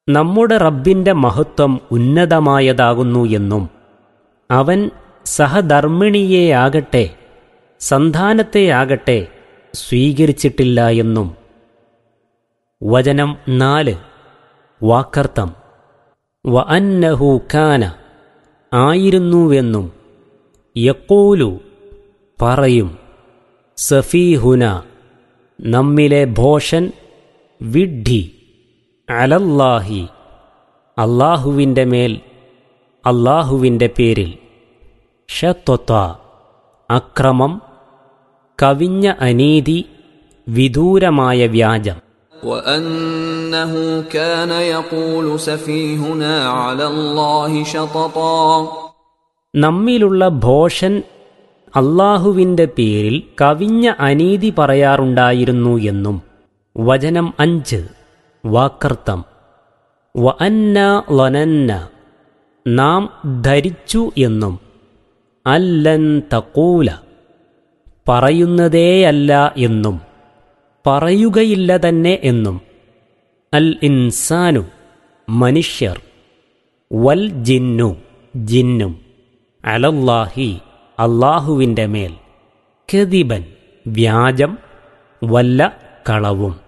നമ്മുടെ റബ്ബിന്റെ മഹത്വം ഉന്നതമായതാകുന്നു എന്നും അവൻ സഹധർമ്മിണിയെയാകട്ടെ സന്താനത്തെയാകട്ടെ സ്വീകരിച്ചിട്ടില്ല എന്നും വചനം നാല് വാക്കർത്ഥം വ അന്നഹു കാന ആയിരുന്നുവെന്നും യക്കൂലു പറയും സഫീഹുന നമ്മിലെ ഭോഷൻ വിഡ്ഢി അലല്ലാഹി അള്ളാഹുവിൻ്റെ മേൽ അള്ളാഹുവിൻ്റെ പേരിൽ ഷത്വത്ത അക്രമം കവിഞ്ഞ അനീതി വിദൂരമായ വ്യാജം وأنه كان يقول سفيهنا على الله شططا നമ്മിലുള്ള ഭോഷൻ അള്ളാഹുവിൻ്റെ പേരിൽ കവിഞ്ഞ അനീതി പറയാറുണ്ടായിരുന്നു എന്നും വചനം അഞ്ച് വാക്കർത്ഥം വ അന്ന ലനന്ന നാം ധരിച്ചു എന്നും അല്ലൻ തക്കൂല പറയുന്നതേയല്ല എന്നും പറയുകയില്ല തന്നെ എന്നും അൽ ഇൻസാനു മനുഷ്യർ വൽ ജിന്നു ജിന്നും അലല്ലാഹി അള്ളാഹുവിൻ്റെ മേൽ കെതിബൻ വ്യാജം വല്ല കളവും